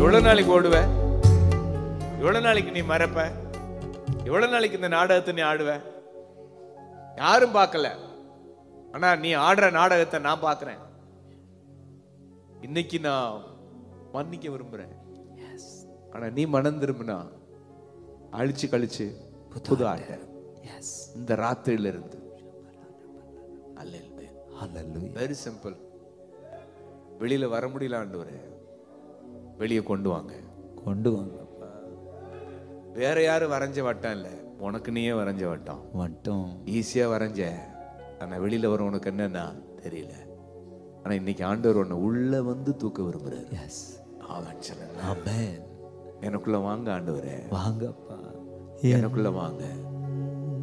எவ்வளவு நாளைக்கு ஓடுவ எவ்வளவு நாளைக்கு நீ மறப்ப எவ்வளவு நாளைக்கு இந்த நாடகத்தை நீ ஆடுவ யாரும் பார்க்கல ஆனா நீ ஆடுற நாடகத்தை நான் பார்க்கிறேன் இன்னைக்கு நான் மன்னிக்க விரும்புறேன் ஆனா நீ மனம் திரும்பினா அழிச்சு கழிச்சு புது ஆட்ட எஸ் இந்த ராத்திரியில இருந்து அல்ல ஹalleluya வெரி சிம்பிள் வெளியில வர முடியல ஆண்டவரே வெளியே கொண்டு வாங்க கொண்டு வாங்கப்பா வேற யாரும் வரைஞ்ச வட்டம் இல்ல உனக்கு நீயே வரைஞ்ச வட்டம் மட்டும் ஈஸியா வரைஞ்ச ஆனா வெளியில வர உனக்கு என்னன்னா தெரியல ஆனா இன்னைக்கு ஆண்டவர் உன்னை உள்ள வந்து தூக்க விரும்புறாரு எஸ் ஆமாம் சொல்லுங்க ஆமென் எனக்குள்ள வாங்க ஆண்டவரே வாங்கப்பா எனக்குள்ள வாங்க